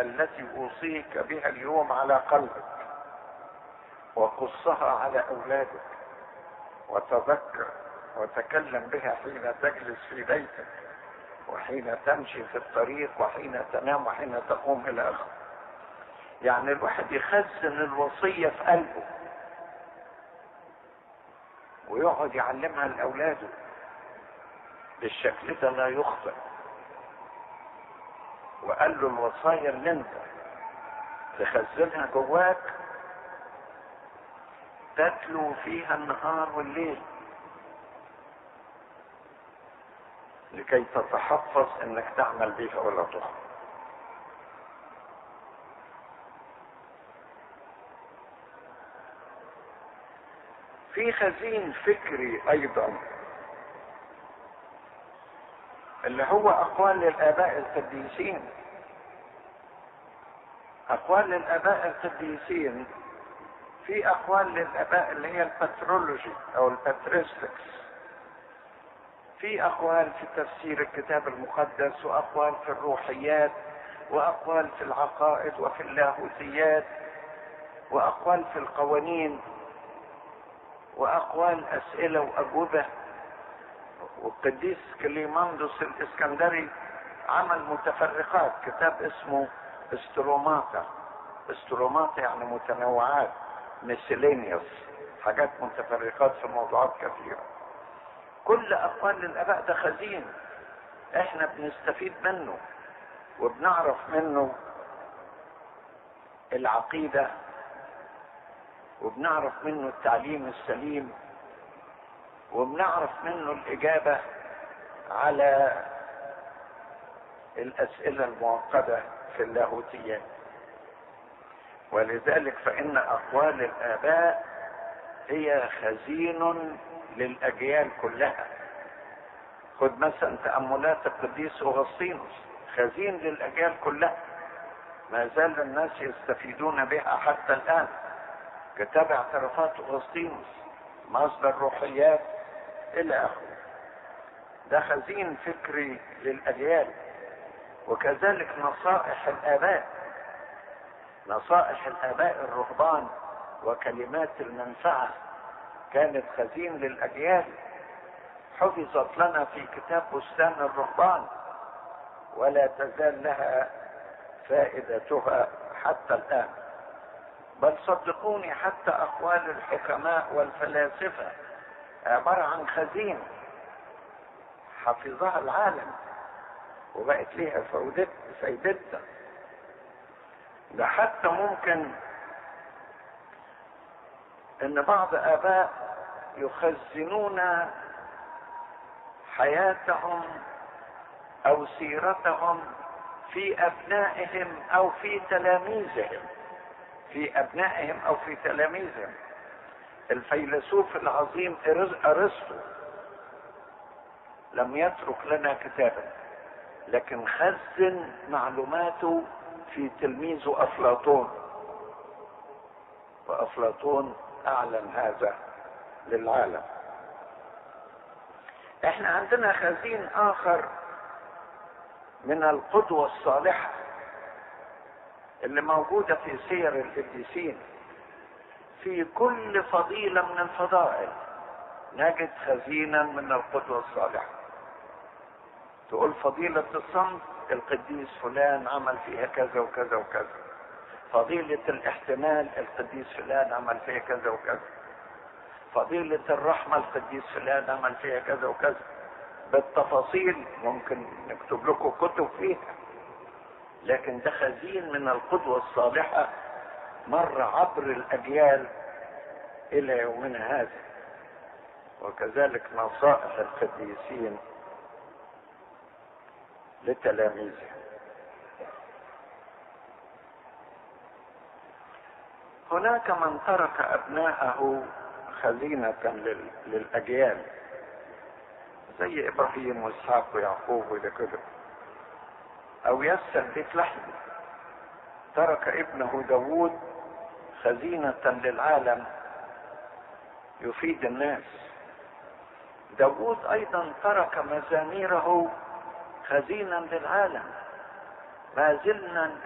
التي اوصيك بها اليوم على قلبك وقصها على اولادك وتذكر وتكلم بها حين تجلس في بيتك وحين تمشي في الطريق وحين تنام وحين تقوم الى اخره يعني الواحد يخزن الوصيه في قلبه ويقعد يعلمها لاولاده بالشكل ده لا يخطئ وقال له الوصايا اللي انت تخزنها جواك تتلو فيها النهار والليل لكي تتحفظ انك تعمل بها ولا تخطئ في خزين فكري ايضا اللي هو اقوال للاباء القديسين اقوال للاباء القديسين في اقوال للاباء اللي هي البترولوجي او الباتريستكس في اقوال في تفسير الكتاب المقدس واقوال في الروحيات واقوال في العقائد وفي اللاهوتيات واقوال في القوانين واقوال اسئله واجوبه والقديس كليماندوس الاسكندري عمل متفرقات كتاب اسمه استروماتا استروماتا يعني متنوعات ميسيلينيوس حاجات متفرقات في موضوعات كثيرة كل أقوال الآباء ده خزين احنا بنستفيد منه وبنعرف منه العقيدة وبنعرف منه التعليم السليم وبنعرف منه الإجابة على الأسئلة المعقدة في اللاهوتيات ولذلك فإن أقوال الآباء هي خزين للأجيال كلها خد مثلا تأملات القديس أغسطينوس خزين للأجيال كلها ما زال الناس يستفيدون بها حتى الآن كتاب اعترافات أغسطينوس مصدر روحيات إلى آخره ده خزين فكري للأجيال وكذلك نصائح الآباء نصائح الآباء الرهبان وكلمات المنفعة كانت خزين للأجيال حفظت لنا في كتاب بستان الرهبان ولا تزال لها فائدتها حتى الآن بل صدقوني حتى أقوال الحكماء والفلاسفة عبارة عن خزين حفظها العالم وبقت ليها فايدتها ده حتى ممكن ان بعض اباء يخزنون حياتهم او سيرتهم في ابنائهم او في تلاميذهم في ابنائهم او في تلاميذهم الفيلسوف العظيم ارسطو لم يترك لنا كتابا لكن خزن معلوماته في تلميذه افلاطون وافلاطون اعلن هذا للعالم احنا عندنا خزين اخر من القدوة الصالحة اللي موجودة في سير القديسين في كل فضيلة من الفضائل نجد خزينا من القدوة الصالحة تقول فضيلة الصمت القديس فلان عمل فيها كذا وكذا وكذا فضيلة الاحتمال القديس فلان عمل فيها كذا وكذا فضيلة الرحمة القديس فلان عمل فيها كذا وكذا بالتفاصيل ممكن نكتب لكم كتب فيها لكن ده خزين من القدوة الصالحة مر عبر الأجيال إلى يومنا هذا وكذلك نصائح القديسين لتلاميذهم هناك من ترك أبناءه خزينة للأجيال زي إبراهيم وإسحاق ويعقوب وإلى كده أو يسر بيت لحم ترك ابنه داوود خزينة للعالم يفيد الناس داوود أيضا ترك مزاميره خزينا للعالم ما زلنا